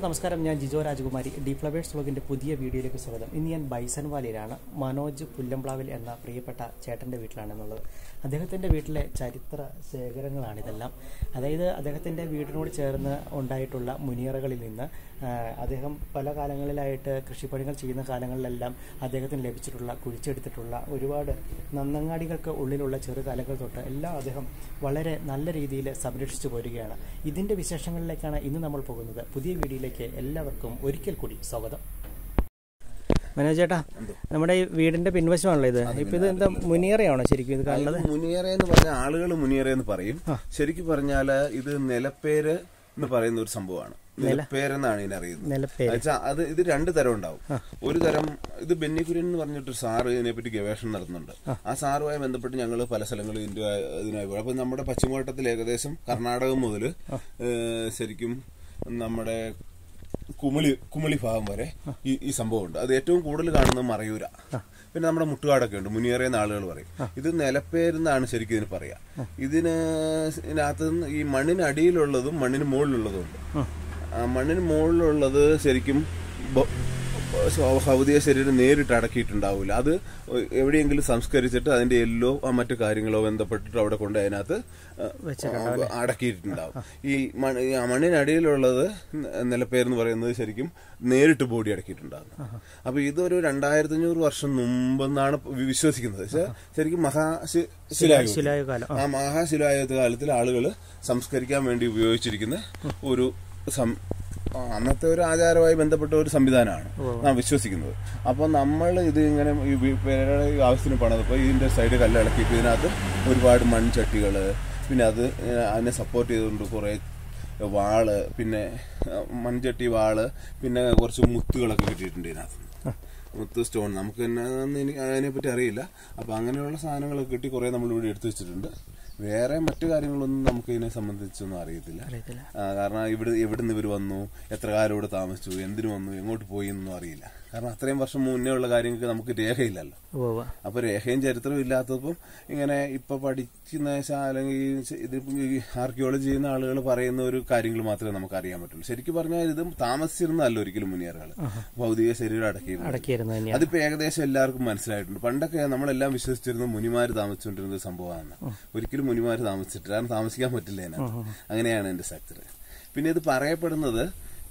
നമസ്കാരം ഞാൻ ജിജോ രാജകുമാരി ഡി ഫ്ലവേഴ്സ് വ്ളോഗിൻ്റെ പുതിയ വീഡിയോയിലേക്ക് സ്വാഗതം ഇന്ന് ഞാൻ ബൈസൺ വാലിയിലാണ് മനോജ് പുല്ലംപ്ലാവിൽ എന്ന പ്രിയപ്പെട്ട ചേട്ടൻ്റെ വീട്ടിലാണെന്നുള്ളത് അദ്ദേഹത്തിൻ്റെ വീട്ടിലെ ചരിത്ര ശേഖരങ്ങളാണ് ഇതെല്ലാം അതായത് അദ്ദേഹത്തിൻ്റെ വീടിനോട് ചേർന്ന് ഉണ്ടായിട്ടുള്ള മുനിയറകളിൽ നിന്ന് ആ, അദ്ദേഹം പല കാലങ്ങളിലായിട്ട് കൃഷിപ്പണികൾ ചെയ്യുന്ന കാലങ്ങളിലെല്ലാം അദ്ദേഹത്തിന് ലഭിച്ചിട്ടുള്ള കുഴിച്ചെടുത്തിട്ടുള്ള ഒരുപാട് നന്നങ്ങാടികൾക്ക് ഉള്ളിലുള്ള ചെറുകാലങ്ങൾ തൊട്ട് എല്ലാം അദ്ദേഹം വളരെ നല്ല രീതിയിൽ സംരക്ഷിച്ചു പോരുകയാണ് ഇതിൻ്റെ വിശേഷങ്ങളിലേക്കാണ് ഇന്ന് നമ്മൾ പോകുന്നത് പുതിയ വീഡിയോയിലേക്ക് എല്ലാവർക്കും ഒരിക്കൽ കൂടി സ്വാഗതം മനോജ് ചേട്ടാ നമ്മുടെ ഈ വീടിന്റെ പിൻവശമാണല്ലോ ഇത് ഇപ്പൊ ഇത് എന്താ മുനിയറയാണോ ശരിക്കും ഇത് കാണുന്നത് മുനിയറ എന്ന് പറഞ്ഞ ആളുകൾ മുനിയറ എന്ന് പറയും ശരിക്കും പറഞ്ഞാല് ഇത് നിലപ്പേര് എന്ന് പറയുന്ന ഒരു സംഭവമാണ് നിലപ്പേരെന്നാണ് ഇതിനറിയുന്നത് നിലപ്പേര് എന്നുവെച്ചാ അത് ഇത് രണ്ട് തരം ഉണ്ടാവും ഒരു തരം ഇത് ബെന്നിക്കുര്യൻ എന്ന് പറഞ്ഞിട്ട് സാറ് ഇതിനെപ്പറ്റി ഗവേഷണം നടത്തുന്നുണ്ട് ആ സാറുമായി ബന്ധപ്പെട്ട് ഞങ്ങൾ പല സ്ഥലങ്ങളും ഇതിന്റെ ഇതിനായി പോയി അപ്പൊ നമ്മുടെ പശ്ചിമഘട്ടത്തിൽ ഏകദേശം കർണാടകം മുതൽ ശരിക്കും നമ്മുടെ കുമിളി കുമിളി ഭാഗം വരെ ഈ ഈ സംഭവമുണ്ട് അത് ഏറ്റവും കൂടുതൽ കാണുന്നത് മറയൂര പിന്നെ നമ്മുടെ മുട്ടുകാടൊക്കെ ഉണ്ട് മുനിയറയെന്ന് ആളുകൾ പറയും ഇത് നിലപ്പേരെന്നാണ് ശരിക്കും ഇതിന് പറയാ ഇതിന് ഇതിനകത്ത് നിന്ന് ഈ മണ്ണിനടിയിലുള്ളതും മണ്ണിന് മുകളിലുള്ളതും ഉണ്ട് ആ മണ്ണിന് മുകളിലുള്ളത് ശരിക്കും ബ- ഭൗതിക ശരീരം നേരിട്ട് അടക്കിയിട്ടുണ്ടാവില്ല അത് എവിടെയെങ്കിലും സംസ്കരിച്ചിട്ട് അതിന്റെ എല്ലോ ആ മറ്റു കാര്യങ്ങളോ ബന്ധപ്പെട്ടിട്ട് അവിടെ കൊണ്ട് അതിനകത്ത് ആ, അടക്കിയിട്ടുണ്ടാവും ഈ മണ്ണ് ഈ മണ്ണിനടിയിലുള്ളത് നിലപ്പേരെന്ന് പറയുന്നത് ശരിക്കും നേരിട്ട് ബോഡി അടക്കിയിട്ടുണ്ടാകും അപ്പൊ ഇതൊരു രണ്ടായിരത്തി അഞ്ഞൂറ് വർഷം മുമ്പെന്നാണ് വിശ്വസിക്കുന്നത് പക്ഷേ ശരിക്കും മഹാശിലായുഗം ശിലായ കാലം ആ മഹാശിലായുഗ കാലത്തിൽ ആളുകൾ സംസ്കരിക്കാൻ വേണ്ടി ഉപയോഗിച്ചിരിക്കുന്ന ഒരു സം- ആ, അന്നത്തെ ഒരു ആചാരവുമായി ബന്ധപ്പെട്ട ഒരു സംവിധാനമാണ് നാം വിശ്വസിക്കുന്നത് അപ്പോൾ നമ്മൾ ഇത് ഇങ്ങനെ ഈ വി- പേരുടെ ആവശ്യത്തിന് പണിതപ്പോൾ ഇതിന്റെ സൈഡ് കല്ലിളക്കിയിട്ട് ഇതിനകത്ത് ഒരുപാട് മൺചട്ടികൾ പിന്നെ അത് ഏഹ്, അതിനെ സപ്പോർട്ട് ചെയ്തുകൊണ്ട് കുറേ വാള് പിന്നെ ഏഹ്, മൺചട്ടി വാള് പിന്നെ കുറച്ച് മുത്തുകളൊക്കെ കിട്ടിയിട്ടുണ്ട് ഇതിനകത്ത് മുത്ത് സ്റ്റോൺ നമുക്ക് തന്നെ എനിക്ക് അതിനെപ്പറ്റി അറിയില്ല അപ്പൊ അങ്ങനെയുള്ള സാധനങ്ങളൊക്കെ കിട്ടി കുറെ നമ്മൾ ഇവിടെ എടുത്തു വെച്ചിട്ടുണ്ട് വേറെ മറ്റു കാര്യങ്ങളൊന്നും നമുക്ക് ഇതിനെ സംബന്ധിച്ചൊന്നും അറിയത്തില്ല അറിയത്തില്ല ആ, കാരണം ഇവിടെ എവിടുന്ന് ഇവർ വന്നു എത്ര കാലം ഇവിടെ താമസിച്ചു എന്തിനു വന്നു എങ്ങോട്ട് പോയി എന്നൊന്നും അറിയില്ല കാരണം അത്രയും വർഷം മുന്നേ ഉള്ള കാര്യങ്ങൾക്ക് നമുക്ക് രേഖയില്ലല്ലോ ഉവ്വ് അപ്പൊ രേഖയും ചരിത്രവും ഇല്ലാത്തപ്പം ഇങ്ങനെ ഇപ്പൊ പഠിക്കുന്ന ശാ- അല്ലെങ്കിൽ ഈ ച- ഇത് ആർക്കിയോളജി ചെയ്യുന്ന ആളുകൾ പറയുന്ന ഒരു കാര്യങ്ങൾ മാത്രമേ നമുക്ക് അറിയാൻ പറ്റുള്ളൂ ശരിക്കും പറഞ്ഞാൽ ഇത് താമസിച്ചിരുന്നല്ല ഒരിക്കലും മുനിയറുകൾ ഭൗതിക ശരീരം അടക്കിയിരുന്നു അടക്കിയിരുന്നത് തന്നെയാണ് അതിപ്പോ ഏകദേശം എല്ലാവർക്കും മനസ്സിലായിട്ടുണ്ട് പണ്ടൊക്കെ നമ്മളെല്ലാം വിശ്വസിച്ചിരുന്നത് മുനിമാര് താമസിച്ചുകൊണ്ടിരുന്ന ഒരു സംഭവമാണ് ഒരിക്കലും മുനിമാര് താമസിച്ചിട്ടില്ല കാരണം താമസിക്കാൻ പറ്റില്ല അതിനകത്ത് അങ്ങനെയാണ് എന്റെ സ്ട്രക്ചർ പിന്നെ ഇത് പറയപ്പെടുന്നത്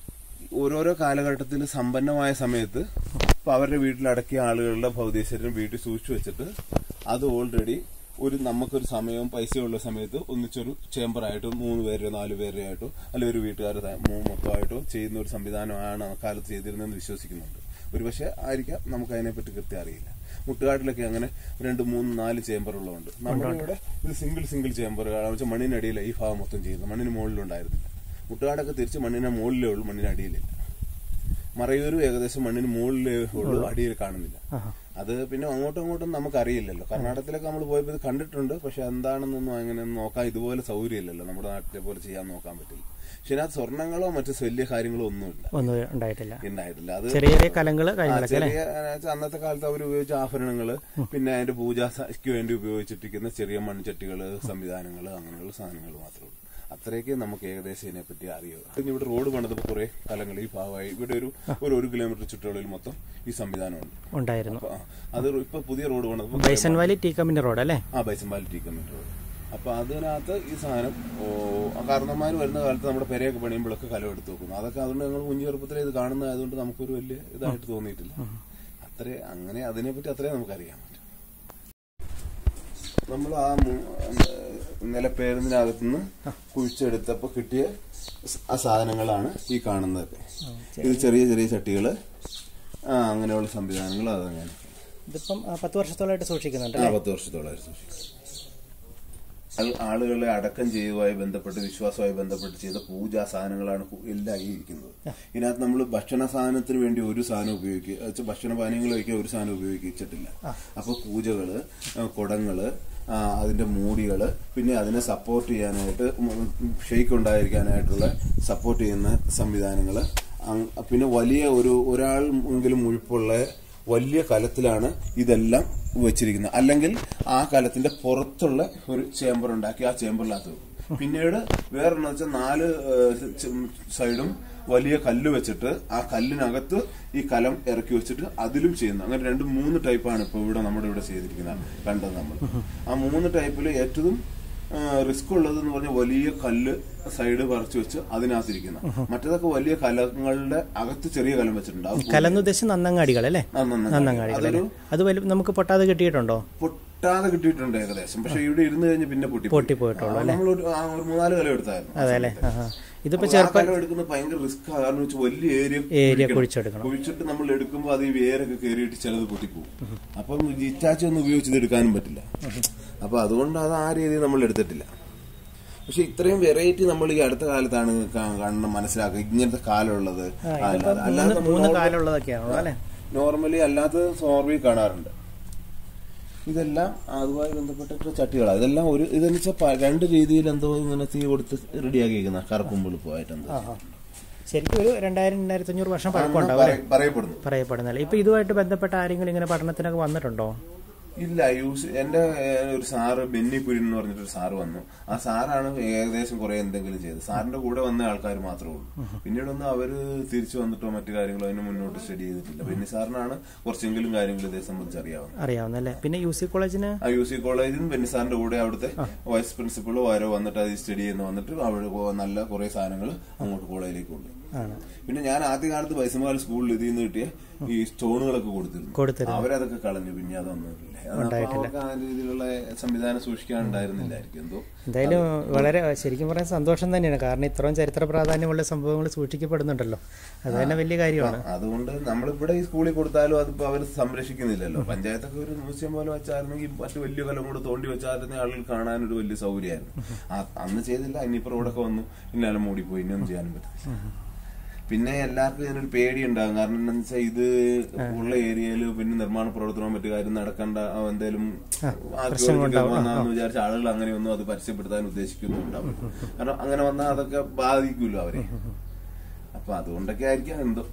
ഓരോരോ കാലഘട്ടത്തിൽ സമ്പന്നമായ സമയത്ത് ഇപ്പൊ അവരുടെ വീട്ടിലടക്കിയ ആളുകളുടെ ഭൗതിക ശരീരം വീട്ടിൽ സൂക്ഷിച്ചു വെച്ചിട്ട് അത് ഓൾറെഡി ഒരു നമുക്കൊരു സമയവും പൈസയുള്ള സമയത്ത് ഒന്നിച്ചൊരു ചേംബറായിട്ടോ മൂന്ന് പേരെയോ നാല് പേരെയോ ആയിട്ടോ അല്ലെങ്കിൽ ഒരു വീട്ടുകാർ മൊത്തമായിട്ടോ ചെയ്യുന്ന ഒരു സംവിധാനമാണ് ആ കാലത്ത് ചെയ്തിരുന്നതെന്ന് വിശ്വസിക്കുന്നുണ്ട് ഒരുപക്ഷെ ആയിരിക്കാം നമുക്ക് അതിനെപ്പറ്റി കൃത്യം അറിയില്ല മുട്ടുകാട്ടിലൊക്കെ അങ്ങനെ രണ്ട് മൂന്ന് നാല് ചേംബർ ഉള്ളതുണ്ട് നമ്മുടെ ഇവിടെ ഇത് സിംഗിൾ സിംഗിൾ ചേംബർ വെച്ചാൽ മണ്ണിനടിയില ഈ ഭാഗം മൊത്തം ചെയ്യുന്നത് മണ്ണിന് മുകളിലുണ്ടായിരുന്നില്ല മുട്ടുകാടൊക്കെ തിരിച്ച് മണ്ണിന് മുകളിലേ ഉള്ളൂ മണ്ണിന് അടിയിലില്ല മറയൂരും ഏകദേശം മണ്ണിന് മുകളിലേ ഉള്ളൂ അടിയിൽ കാണുന്നില്ല അത് പിന്നെ അങ്ങോട്ടും ഇങ്ങോട്ടും നമുക്ക് അറിയില്ലല്ലോ കർണാടകത്തിലൊക്കെ നമ്മൾ പോയപ്പോൾ ഇത് കണ്ടിട്ടുണ്ട് പക്ഷെ എന്താണെന്നൊന്നും അങ്ങനെ നോക്കാൻ ഇതുപോലെ സൗകര്യമില്ലല്ലോ നമ്മുടെ നാട്ടിലെ പോലെ ചെയ്യാൻ നോക്കാൻ പറ്റില്ല പക്ഷെ ഇതിനകത്ത് സ്വർണ്ണങ്ങളോ മറ്റു വലിയ കാര്യങ്ങളോ ഒന്നുമില്ല ഒന്നും ഉണ്ടായിട്ടില്ല ഉണ്ടായിട്ടില്ല അത് ചെറിയ ചെറിയ കലങ്ങള് ആ, കാര്യങ്ങളൊക്കെ അല്ലേ ചെറിയ ആ, വെച്ചാ അന്നത്തെ കാലത്ത് അവർ ഉപയോഗിച്ച ആഭരണങ്ങള് പിന്നെ അതിന്റെ പൂജാക്ക് വേണ്ടി ഉപയോഗിച്ചിട്ടിരിക്കുന്ന ചെറിയ മൺചട്ടികള് സംവിധാനങ്ങള് അങ്ങനെയുള്ള സാധനങ്ങൾ മാത്രമേ ഉള്ളൂ അത്രയൊക്കെ നമുക്ക് ഏകദേശം ഇതിനെപ്പറ്റി അറിയുക പിന്നെ ഇവിടെ റോഡ് പണിതപ്പോൾ കുറെ കാലങ്ങൾ ഈ ഭാഗമായി ഇവിടെ ഒരു ഒരു ഒരു കിലോമീറ്റർ ചുറ്റളവിൽ മൊത്തം ഈ സംവിധാനമുണ്ട് ഉണ്ടായിരുന്നു അപ്പൊ, ആ, അത് ഇപ്പൊ പുതിയ റോഡ് പണിതപ്പോൾ ബൈസൺ വാലി ടീ കമ്മിന്റെ റോഡ് അല്ലേ ആ ബൈസമ്പാലി ടീ കമ്മിറ്റി റോഡ് അപ്പൊ അതിനകത്ത് ഈ സാധനം ഓ കാരണന്മാർ വരുന്ന കാലത്ത് നമ്മുടെ പെരയൊക്കെ പണിയുമ്പോഴൊക്കെ കലം എടുത്ത് വെക്കുന്നു അതൊക്കെ അതുകൊണ്ട് ഞങ്ങൾ കുഞ്ഞു ചെറുപ്പത്തിൽ ഇത് കാണുന്നതായതുകൊണ്ട് നമുക്കൊരു വലിയ ഇതായിട്ട് തോന്നിയിട്ടില്ല അത്രേ അങ്ങനെ അതിനെപ്പറ്റി അത്രേ നമുക്കറിയാൻ പറ്റും നമ്മൾ ആ മു- നിലപ്പേരുന്നതിനകത്തുനിന്ന് കുഴിച്ചെടുത്തപ്പോ കിട്ടിയ സ- ആ സാധനങ്ങളാണ് ഈ കാണുന്നതൊക്കെ ഇത് ചെറിയ ചെറിയ ചട്ടികള് ആ അങ്ങനെയുള്ള സംവിധാനങ്ങൾ അതങ്ങനെ ഇതിപ്പം ആ, പത്ത് വർഷത്തോളമായിട്ട് സൂക്ഷിക്കുന്നുണ്ട് ആ പത്ത് വർഷത്തോളമായിട്ട് സൂക്ഷിക്കും അത് ആളുകളെ അടക്കം ചെയ്യുവായി ബന്ധപ്പെട്ട് വിശ്വാസവുമായി ബന്ധപ്പെട്ട് ചെയ്ത പൂജാ സാധനങ്ങളാണ് കു- എല്ലാം ഈ ഇരിക്കുന്നത് ഇതിനകത്ത് നമ്മൾ ഭക്ഷണ സാധനത്തിന് വേണ്ടി ഒരു സാധനം ഉപയോഗിക്കുക അത് വെച്ചാൽ ഭക്ഷണ പാനീയങ്ങൾ വയ്ക്കാൻ ഒരു സാധനം ഉപയോഗിച്ചിട്ടില്ല അപ്പൊ പൂജകള് ആ, കുടങ്ങള് ആ, അതിന്റെ മൂടികള് പിന്നെ അതിനെ സപ്പോർട്ട് ചെയ്യാനായിട്ട് ഷെയ്ക്ക് ഉണ്ടായിരിക്കാനായിട്ടുള്ള സപ്പോർട്ട് ചെയ്യുന്ന സംവിധാനങ്ങള് അങ്- പിന്നെ വലിയ ഒരു ഒരാൾ എങ്കിലും മുഴുപ്പുള്ള വലിയ കലത്തിലാണ് ഇതെല്ലാം വെച്ചിരിക്കുന്നത് അല്ലെങ്കിൽ ആ കലത്തിന്റെ പുറത്തുള്ള ഒരു ചേമ്പർ ഉണ്ടാക്കി ആ ചേമ്പറിനകത്ത് വെക്കും പിന്നീട് വേറൊന്ന് വെച്ചാൽ നാല് ഏഹ്, ചെ- സൈഡും വലിയ കല്ല് വെച്ചിട്ട് ആ കല്ലിനകത്ത് ഈ കലം ഇറക്കി വെച്ചിട്ട് അതിലും ചെയ്യുന്നു അങ്ങനെ രണ്ട് മൂന്ന് ടൈപ്പാണ് ഇപ്പൊ ഇവിടെ നമ്മുടെ ഇവിടെ ചെയ്തിരിക്കുന്നത് കണ്ടത് നമ്മൾ ആ മൂന്ന് ടൈപ്പിൽ ഏറ്റവും റിസ്ക് ഉള്ളത് എന്ന് പറഞ്ഞാൽ വലിയ കല്ല് സൈഡ് പറിച്ചു വെച്ച് അതിനകത്തിരിക്കുന്ന മറ്റേതൊക്കെ വലിയ കലങ്ങളുടെ അകത്ത് ചെറിയ കലം വെച്ചിട്ടുണ്ട് അത് കലന്ന് ഉദ്ദേശം നന്നങ്ങാടികൾ അല്ലേ ആ, നന്നായി. നന്നങ്ങാടികൾ അല്ലേ അതൊരു അത് വലിയ നമുക്ക് പൊട്ടാതെ കിട്ടിയിട്ടുണ്ടോ പൊട്ടാതെ കിട്ടിയിട്ടുണ്ട് ഏകദേശം പക്ഷെ ഇവിടെ ഇരുന്ന് കഴിഞ്ഞ് പിന്നെ പൊട്ടി പൊട്ടിപ്പോയിട്ടുള്ളൂ നമ്മളൊരു ആ, ഒരു മൂന്നാല് കലം എടുത്തായിരുന്നു അതെ അല്ലേ ആഹാ. ഇതിപ്പോ അപ്പോൾ ആ കലം എടുക്കുന്നത് ഭയങ്കര റിസ്ക് കാരണം വെച്ചാൽ വലിയ ഏരിയ ഏരിയ കുഴിച്ചെടുക്കണം കുഴിച്ചിട്ട് നമ്മൾ എടുക്കുമ്പോൾ അത് ഈ വേരൊക്കെ കയറിയിട്ട് ചിലത് പൊട്ടിപ്പോകും അപ്പം ഇറ്റാച്ചി ഒന്നും ഉപയോഗിച്ച് ഇത് എടുക്കാനും പറ്റില്ല അപ്പൊ അതുകൊണ്ട് അത് ആ രീതിയിൽ നമ്മൾ എടുത്തിട്ടില്ല പക്ഷെ ഇത്രയും വെറൈറ്റി നമ്മൾ ഈ അടുത്ത കാലത്താണ് കാ- കാണുന്ന മനസ്സിലാക്കുക ഇങ്ങനത്തെ കാലമുള്ളത് അല്ലാതെ അല്ലാതെ മൂന്ന് മൂന്ന് കാലമുള്ളതൊക്കെയാണോ അല്ലേ നോർമലി അല്ലാത്ത സോർവി കാണാറുണ്ട് ഇതെല്ലാം അതുമായി ബന്ധപ്പെട്ടിട്ട് ചട്ടികളാണ് ഇതെല്ലാം ഒരു ഇതെന്ന് വെച്ചാൽ രണ്ട് രീതിയിൽ എന്തോ ഇങ്ങനെ തീ കൊടുത്ത് റെഡിയാക്കിയിരിക്കുന്ന കറുപ്പും വെളുപ്പമായിട്ട് എന്തോ ആഹാ. ശരിക്കും ഒരു രണ്ടായിരം രണ്ടായിരത്തി അഞ്ഞൂറ് വർഷം പഴക്കം എന്നാ ഉണ്ടാവും പറയ- പറയപ്പെടുന്നു പറയപ്പെടുന്നില്ല ഇപ്പൊ ഇതുമായിട്ട് ബന്ധപ്പെട്ട ആരെങ്കിലും ഇങ്ങനെ പഠനത്തിനൊക്കെ വന്നിട്ടുണ്ടോ ഇല്ല യൂസ് എന്റെ ഏഹ്, ഒരു സാറ് ബെന്നി കുര്യൻ എന്ന് പറഞ്ഞിട്ടൊരു സാറ് വന്നു ആ സാറാണ് ഏകദേശം കുറെ എന്തെങ്കിലും ചെയ്തത് സാറിന്റെ കൂടെ വന്ന ആൾക്കാർ മാത്രമേ ഉള്ളൂ പിന്നീടൊന്നും അവര് തിരിച്ചു വന്നിട്ടോ മറ്റു കാര്യങ്ങളോ അതിന് മുന്നോട്ട് സ്റ്റഡി ചെയ്തിട്ടില്ല ബെന്നി സാറിനാണ് കുറച്ചെങ്കിലും കാര്യങ്ങൾ ഇതേ സംബന്ധിച്ച് അറിയാവുന്നത് അറിയാവുന്നല്ലേ പിന്നെ യു സി കോളേജിന് ആ യു സി കോളേജിൽ ബെന്നി സാറിന്റെ കൂടെ അവിടുത്തെ വൈസ് പ്രിൻസിപ്പളും ആരോ വന്നിട്ട് അത് സ്റ്റഡി ചെയ്യുന്ന വന്നിട്ട് അവിടെ കൊ- നല്ല കുറെ സാധനങ്ങൾ അങ്ങോട്ട് കോളേജിലേക്ക് കൊണ്ടുപോയി ആണ് പിന്നെ ഞാൻ ആദ്യ കാലത്ത് വൈസമാൽ സ്കൂളിൽ ഇതിൽ നിന്ന് കിട്ടിയ ഈ സ്റ്റോണുകളൊക്കെ കൊടുത്തിരുന്നു കൊടുത്തിരുന്നു അവരതൊക്കെ കളഞ്ഞു പിന്നെ അതൊന്നുമില്ല അതപ്പോ അവർക്ക് ആ രീതിയിലുള്ള സംവിധാനം സൂക്ഷിക്കാൻ ഉണ്ടായിരുന്നില്ലായിരിക്കും എന്തോ എന്തായാലും വളരെ ശരിക്കും പറയാൻ സന്തോഷം തന്നെയാണ് കാരണം ഇത്രയും ചരിത്ര പ്രാധാന്യമുള്ള സംഭവങ്ങൾ സൂക്ഷിക്കപ്പെടുന്നുണ്ടല്ലോ അത് തന്നെ വലിയ കാര്യമാണ് അതുകൊണ്ട് നമ്മളിവിടെ ഈ സ്കൂളിൽ കൊടുത്താലും അതിപ്പോ അവർ സംരക്ഷിക്കുന്നില്ലല്ലോ പഞ്ചായത്തൊക്കെ ഒരു മ്യൂസിയം പോലെ വെച്ചായിരുന്നെങ്കിൽ മറ്റു വലിയ കലം കൂടെ തോണ്ടി വെച്ചായിരുന്നെങ്കിൽ ആളുകൾ കാണാനൊരു വലിയ സൗകര്യമായിരുന്നു ആ- അന്ന് ചെയ്തില്ല ഇനിയിപ്പോ റോഡൊക്കെ വന്നു ഇന്നാലും മൂടിപ്പോയി ഇനിയൊന്നും ചെയ്യാനും പറ്റില്ല പിന്നെ എല്ലാവർക്കും ഇതിനൊരു പേടി ഉണ്ടാകും കാരണം എന്താണെന്ന് വെച്ചാൽ ഇത് ഉള്ള ഏരിയയിൽ പിന്നെ നിർമ്മാണ പ്രവർത്തനവും മറ്റു കാര്യം നടക്കേണ്ട ആ, എന്തേലും ആർക്കിയോളജിക്കൽ വന്നാന്ന് വിചാരിച്ച ആളുകൾ അങ്ങനെയൊന്നും അത് പരസ്യപ്പെടുത്താൻ ഉദ്ദേശിക്കുന്നുണ്ടാവും കാരണം അങ്ങനെ വന്നാൽ അതൊക്കെ ബാധിക്കുമല്ലോ അവരെ അപ്പൊ അതുകൊണ്ടൊക്കെ ആയിരിക്കാം എന്തോ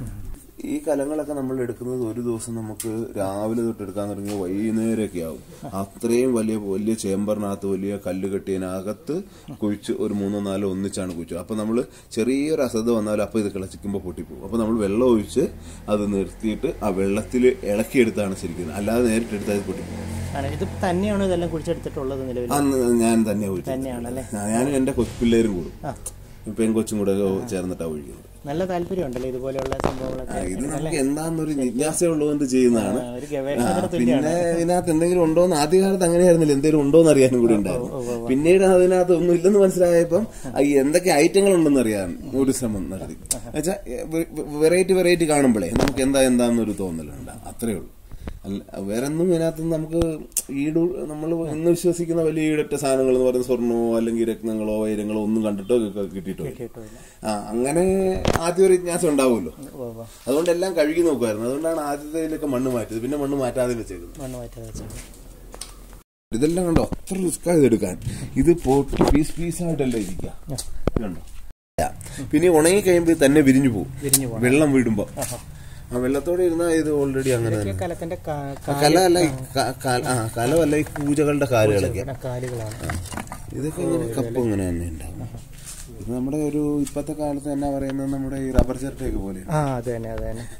ഈ കലങ്ങളൊക്കെ നമ്മൾ എടുക്കുന്നത് ഒരു ദിവസം നമുക്ക് രാവിലെ തൊട്ട് എടുക്കാൻ തുടങ്ങി വൈകുന്നേരമൊക്കെ ആവും അത്രയും വലിയ വലിയ ചേമ്പറിനകത്ത് വലിയ കല്ല് കെട്ടിയതിനകത്ത് കുഴിച്ച് ഒരു മൂന്നോ നാലോ ഒന്നിച്ചാണ് കുഴിച്ചത് അപ്പൊ നമ്മൾ ചെറിയൊരു അശ്രദ്ധ വന്നാലും അപ്പൊ ഇത് കിളച്ചിക്കുമ്പോൾ പൊട്ടിപ്പോകും അപ്പൊ നമ്മൾ വെള്ളം ഒഴിച്ച് അത് നിർത്തിയിട്ട് ആ വെള്ളത്തിൽ ഇളക്കിയെടുത്താണ് ശരിക്കും അല്ലാതെ നേരിട്ട് എടുത്താൽ ഇത് പൊട്ടിപ്പോകും ആണ് ഇത് തന്നെയാണോ ഇതെല്ലാം കുഴിച്ചെടുത്തിട്ടുള്ളത് നിലവിൽ അന്ന് ഞാൻ തന്നെ ഒഴിച്ചത് തന്നെയാണല്ലേ ഞാനും എന്റെ കൊച്ചുപിള്ളേരും കൂടും ആ പെൺകൊച്ചും കൂടെ ചേർന്നിട്ടാണ് ഒഴിക്കുന്നത് നല്ല താല്പര്യമുണ്ടല്ലോ ഇതുപോലെയുള്ള സംഭവങ്ങളൊക്കെ ഇത് നമുക്ക് എന്താന്നൊരു ജിജ്ഞാസയുള്ളതുകൊണ്ട് ചെയ്യുന്നതാണ് ആ, ഒരു ആ, ഗവേഷണത്തിന് പിന്നെ ഇതിനകത്ത് എന്തെങ്കിലും ഉണ്ടോന്ന് ആദ്യകാലത്ത് അങ്ങനെയായിരുന്നില്ല എന്തെങ്കിലും ഉണ്ടോന്ന് അറിയാനും കൂടി ഉണ്ടായിരുന്നു പിന്നീട് അതിനകത്ത് ഒന്നും ഇല്ലെന്ന് മനസ്സിലായപ്പം ആ, ഈ എന്തൊക്കെ ഐറ്റങ്ങൾ ഉണ്ടെന്ന് അറിയാൻ ഒരു ശ്രമം നടത്തി എന്നുവെച്ചാൽ വെറൈറ്റി വെറൈറ്റി കാണുമ്പോഴേ നമുക്ക് എന്താ എന്താന്നൊരു തോന്നലുണ്ട് അത്രേ ഉള്ളൂ അല്ല വേറെ ഒന്നും ഇതിനകത്ത് നമുക്ക് ഈട് നമ്മൾ ഇന്ന് വിശ്വസിക്കുന്ന വലിയ ഈടറ്റ സാധനങ്ങൾ എന്ന് പറയുന്ന സ്വർണ്ണമോ അല്ലെങ്കിൽ രത്നങ്ങളോ വൈരങ്ങളോ ഒന്നും കണ്ടിട്ടോ ക- കിട്ടിയിട്ടോ ഇല്ല. കേട്ടില്ല ആ അങ്ങനെ ആദ്യം ഒരു ജിജ്ഞാസ ഉണ്ടാവുമല്ലോ ഓ ഓ അതുകൊണ്ട് എല്ലാം കഴുകി നോക്കുമായിരുന്നു അതുകൊണ്ടാണ് ആദ്യത്തേലൊക്കെ മണ്ണ് മാറ്റിയത് പിന്നെ മണ്ണ് മാറ്റാതെ വെച്ചേക്കുന്നത് മണ്ണ് മാറ്റാതെ വെച്ചത് ഇതെല്ലാം കണ്ടോ അത്ര റിസ്ക് ഇതെടുക്കാൻ ഇത് പൊട്ടി പീസ് പീസായിട്ടല്ലേ ഇരിക്കുക ഇത് കണ്ടോ പിന്നെ ഉണങ്ങി കഴിയുമ്പോൾ ഇത് തന്നെ വിരിഞ്ഞു പോകും വിരിഞ്ഞു പോകണം വെള്ളം വീടുമ്പോ ആ വെള്ളത്തോടെ ഇരുന്നാൽ ഇത് ഓൾറെഡി അങ്ങനെ തന്നെ കലത്തിന്റെ കാ- ആ, കല അല്ല ഈ ക- കാ- ആ കലമല്ല ഈ പൂജകളുടെ കാലുകളൊക്കെ കാ- കാലുകളാണ് ഇതൊക്കെ ഇങ്ങനെ കപ്പ് ഇങ്ങനെ തന്നെ ഉണ്ടാവും ഇത് നമ്മുടെ ഒരു ഇപ്പത്തെ കാലത്ത് എന്നാ പറയുന്നത് നമ്മുടെ ഈ റബ്ബർ ചിരട്ടയൊക്കെ പോലെ ആ അത് തന്നെ അത് തന്നെ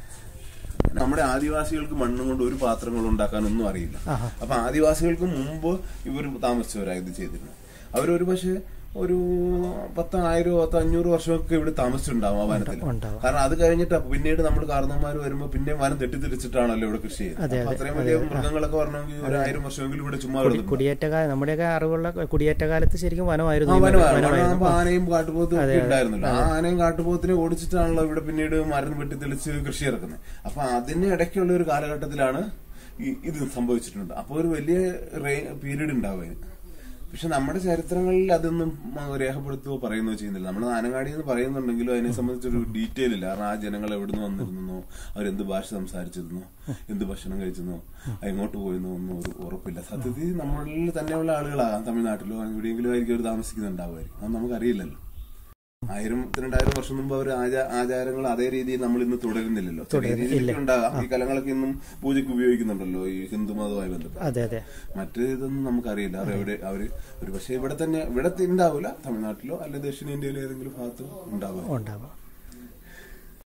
നമ്മുടെ ആദിവാസികൾക്ക് മണ്ണും കൊണ്ട് ഒരു പാത്രങ്ങൾ ഉണ്ടാക്കാനൊന്നും അറിയില്ല ആഹാ. അപ്പൊ ആദിവാസികൾക്ക് മുമ്പ് ഇവർ താമസിച്ചവരാ ഇത് ചെയ്തിരുന്നത് അവരൊരു പക്ഷെ ഒരു പത്ത് ആയിരം പത്ത് അഞ്ഞൂറ് വർഷമൊക്കെ ഇവിടെ താമസിച്ചിട്ടുണ്ടാവും ആ വനത്തിൽ ഉണ്ടാവും. കാരണം അത് കഴിഞ്ഞിട്ട് പിന്നീട് നമ്മൾ കാരണന്മാർ വരുമ്പോൾ പിന്നെ വനം തെറ്റിദ്ധരിച്ചിട്ടാണല്ലോ ഇവിടെ കൃഷി ചെയ്യുന്നത് അതെ, അപ്പൊ അത്രയും വലിയ മൃഗങ്ങളൊക്കെ വരണമെങ്കിൽ ഒരു ആയിരം വർഷമെങ്കിലും ഇവിടെ ചുമ്മാ കിടന്നു കുടിയേറ്റ കാലം നമ്മുടെയൊക്കെ അറിവുള്ള കുടിയേറ്റ കാലത്ത് ശരിക്കും വനമായിരുന്നു ആ, ഈ വനമാണ്. വനമായിരുന്നു വനമാകുമ്പോ ആനയും കാട്ടുപോത്തും ഒക്കെ ഉണ്ടായിരുന്നല്ലോ ആ ആനയും കാട്ടുപോത്തിനെ ഓടിച്ചിട്ടാണല്ലോ ഇവിടെ പിന്നീട് മരം വെട്ടി തെളിച്ച് കൃഷി ഇറക്കുന്നത് അപ്പൊ അതിന് ഇടയ്ക്കുള്ള ഒരു കാലഘട്ടത്തിലാണ് ഈ- ഇത് സംഭവിച്ചിട്ടുണ്ട് അപ്പോൾ ഒരു വലിയ പീരീഡ് ഉണ്ടാവും അതിന് പക്ഷെ നമ്മുടെ ചരിത്രങ്ങളിൽ അതൊന്നും മ- രേഖപ്പെടുത്തുകയോ പറയുകയോ ചെയ്യുന്നില്ല നമ്മൾ ആനങ്ങാടി എന്ന് പറയുന്നുണ്ടെങ്കിലും അതിനെ സംബന്ധിച്ചൊരു ഡീറ്റെയിൽ ഇല്ല കാരണം ആ ജനങ്ങൾ എവിടുന്ന് വന്നിരുന്നോ അവരെന്ത് ഭാഷ സംസാരിച്ചിരുന്നോ എന്ത് ഭക്ഷണം കഴിച്ചെന്നോ എങ്ങോട്ട് പോയെന്നോ ഒന്നും ഒരു ഉറപ്പില്ല സത്യത്തിൽ നമ്മളിൽ തന്നെയുള്ള ആളുകളാകാം തമിഴ്നാട്ടിലോ എവിടെയെങ്കിലും ആയിരിക്കും അവർ താമസിക്കുന്നുണ്ടാവുമായിരിക്കും അത് നമുക്കറിയില്ലല്ലോ ആയിരം രണ്ടായിരം വർഷം മുമ്പ് അവർ ആചാരങ്ങൾ അതേ രീതിയിൽ നമ്മൾ ഇന്ന് തുടരുന്നില്ലല്ലോ ചെറിയ രീതിയിലൊക്കെ ഉണ്ടാകാം ഈ കലങ്ങളൊക്കെ ഇന്നും പൂജയ്ക്ക് ഉപയോഗിക്കുന്നുണ്ടല്ലോ ഈ ഹിന്ദു മതവുമായി ബന്ധപ്പെട്ട് അതെ അതെ മറ്റു ഇതൊന്നും നമുക്കറിയില്ല അവർ എവിടെ അവര് ഒരു പക്ഷേ ഇവിടെ തന്നെ ഇവിടെ ഉണ്ടാവില്ല തമിഴ്നാട്ടിലോ അല്ലെങ്കിൽ ദക്ഷിണേന്ത്യയിലോ ഏതെങ്കിലും ഭാഗത്ത് ഉണ്ടാവുക ഉണ്ടാവാം